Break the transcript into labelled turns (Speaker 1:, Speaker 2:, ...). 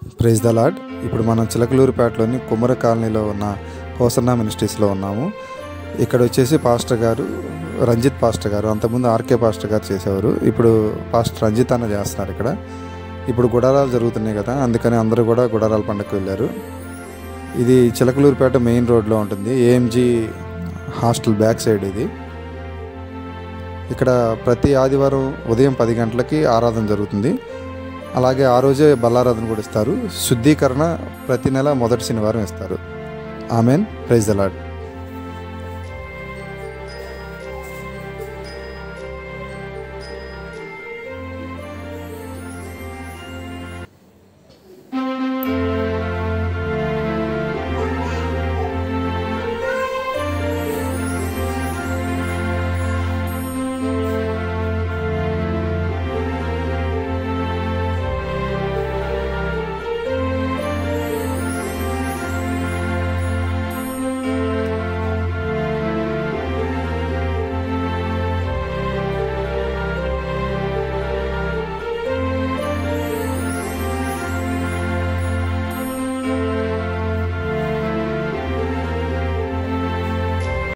Speaker 1: praise the lord ఇప్పుడు మనం చిలకలూరుపేటలోని కుమ్మర కాలనీలో ఉన్న కోసన్న మినిస్ట్రీస్లో ఉన్నాము ఇక్కడ వచ్చేసి పాస్టర్ గారు రంజిత్ పాస్టర్ గారు అంతకుముందు ఆర్కే పాస్టర్ గారు చేసేవారు ఇప్పుడు పాస్టర్ రంజిత్ అన్న చేస్తున్నారు ఇక్కడ ఇప్పుడు గుడారాలు జరుగుతున్నాయి కదా అందుకని అందరూ కూడా గుడారాల పండుగకు వెళ్ళారు ఇది చిలకలూరుపేట మెయిన్ రోడ్లో ఉంటుంది ఏఎంజీ హాస్టల్ బ్యాక్ సైడ్ ఇది ఇక్కడ ప్రతి ఆదివారం ఉదయం పది గంటలకి ఆరాధన జరుగుతుంది అలాగే ఆ రోజే బల్లారాధన కూడా ఇస్తారు శుద్ధీకరణ ప్రతి నెల మొదటి శనివారం ఇస్తారు ఆమెన్ ప్రైజ్ ద లాడ్